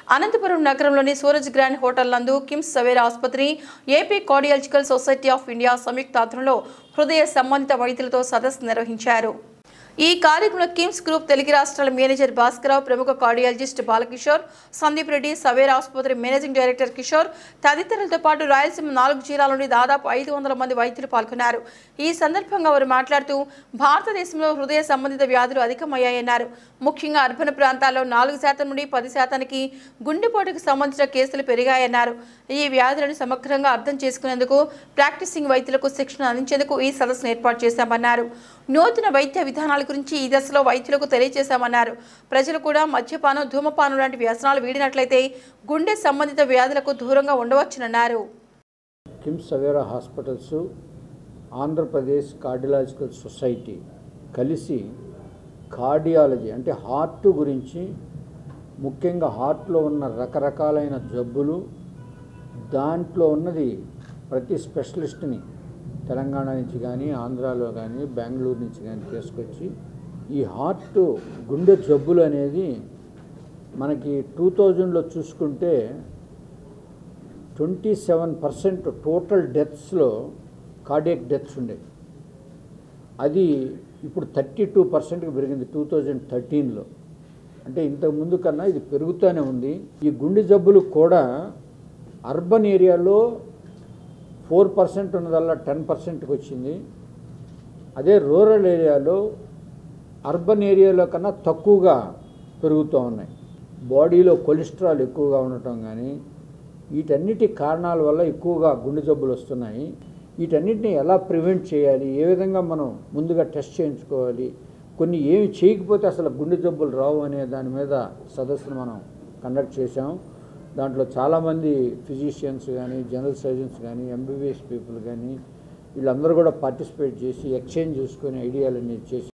అనంతపురం నగరంలోని Suraj grand hotel నందు KIMS Savera ఆసుపత్రి AP cardiological society of India సంయుక్త ఆధ్వర్యంలో హృదయ సంబంధిత వైద్యులతో సదస్సు నిర్వహించారు ఈ కార్యక్రమంలో కిమ్స్ గ్రూప్ తెలుగు రాష్ట్రాల మేనేజర్ భాస్కరరావు ప్రముఖ కార్డియాలజిస్ట్ బాలకిషోర్ సందీప్ రెడ్డి సవేరా ఆసుపత్రి మేనేజింగ్ డైరెక్టర్ కిషోర్ తదితరులతో పాటు రాయలసీమ నాలుగు జిల్లాల దాదాపు ఐదు వందల మంది వైద్యులు పాల్గొన్నారు ఈ సందర్భంగా వారు మాట్లాడుతూ భారతదేశంలో హృదయ సంబంధిత వ్యాధులు అధికమయ్యాయన్నారు ముఖ్యంగా అర్బన్ ప్రాంతాల్లో నాలుగు శాతం నుండి పది శాతానికి గుండెపోటుకు సంబంధించిన కేసులు పెరిగాయన్నారు ఈ వ్యాధులను సమగ్రంగా అర్థం చేసుకునేందుకు ప్రాక్టీసింగ్ వైద్యులకు శిక్షణ అందించేందుకు ఈ సదస్సును ఏర్పాటు చేశామన్నారు నూతన వైద్య విధానాల గురించి ఈ దశలో వైద్యులకు తెలియజేశామన్నారు ప్రజలు కూడా మద్యపానం ధూమపానం లాంటి వ్యసనాలు వీడినట్లయితే గుండె సంబంధిత వ్యాధులకు దూరంగా ఉండవచ్చునన్నారు KIMS Savera hospitals Andhra Pradesh cardiological society కలిసి కార్డియాలజీ అంటే హార్ట్ గురించి ముఖ్యంగా హార్ట్లో ఉన్న రకరకాలైన జబ్బులు దాంట్లో ఉన్నది ప్రతి స్పెషలిస్ట్ని తెలంగాణ నుంచి కానీ ఆంధ్రాలో కానీ బెంగళూరు నుంచి కానీ తీసుకొచ్చి ఈ హార్ట్ గుండె జబ్బులు అనేది మనకి టూ థౌజండ్లో చూసుకుంటే ట్వంటీ సెవెన్ పర్సెంట్ టోటల్ డెత్స్లో కార్డియక్ డెత్స్ ఉండే అది ఇప్పుడు థర్టీ టూ పర్సెంట్కి పెరిగింది టూ థౌజండ్ థర్టీన్లో అంటే ఇంతకు ముందు కన్నా ఇది పెరుగుతూనే ఉంది ఈ గుండె జబ్బులు కూడా అర్బన్ ఏరియాలో ఫోర్ పర్సెంట్ ఉన్నదల్లా టెన్ పర్సెంట్కి వచ్చింది అదే రూరల్ ఏరియాలో అర్బన్ ఏరియాలో కన్నా తక్కువగా పెరుగుతూ ఉన్నాయి బాడీలో కొలెస్ట్రాల్ ఎక్కువగా ఉండటం కానీ వీటన్నిటి కారణాల వల్ల ఎక్కువగా గుండె జబ్బులు వస్తున్నాయి వీటన్నిటిని ఎలా ప్రివెంట్ చేయాలి ఏ విధంగా మనం ముందుగా టెస్ట్ చేయించుకోవాలి కొన్ని ఏమి చేయకపోతే అసలు గుండె జబ్బులు రావు అనే దాని మీద సదస్సును మనం కండక్ట్ చేశాం దాంట్లో చాలామంది ఫిజిషియన్స్ కానీ జనరల్ సర్జన్స్ కానీ ఎంబీబీఎస్ పీపుల్ కానీ వీళ్ళందరూ కూడా పార్టిసిపేట్ చేసి ఎక్స్చేంజ్ చేసుకొని ఐడియాలన్నీ చేసి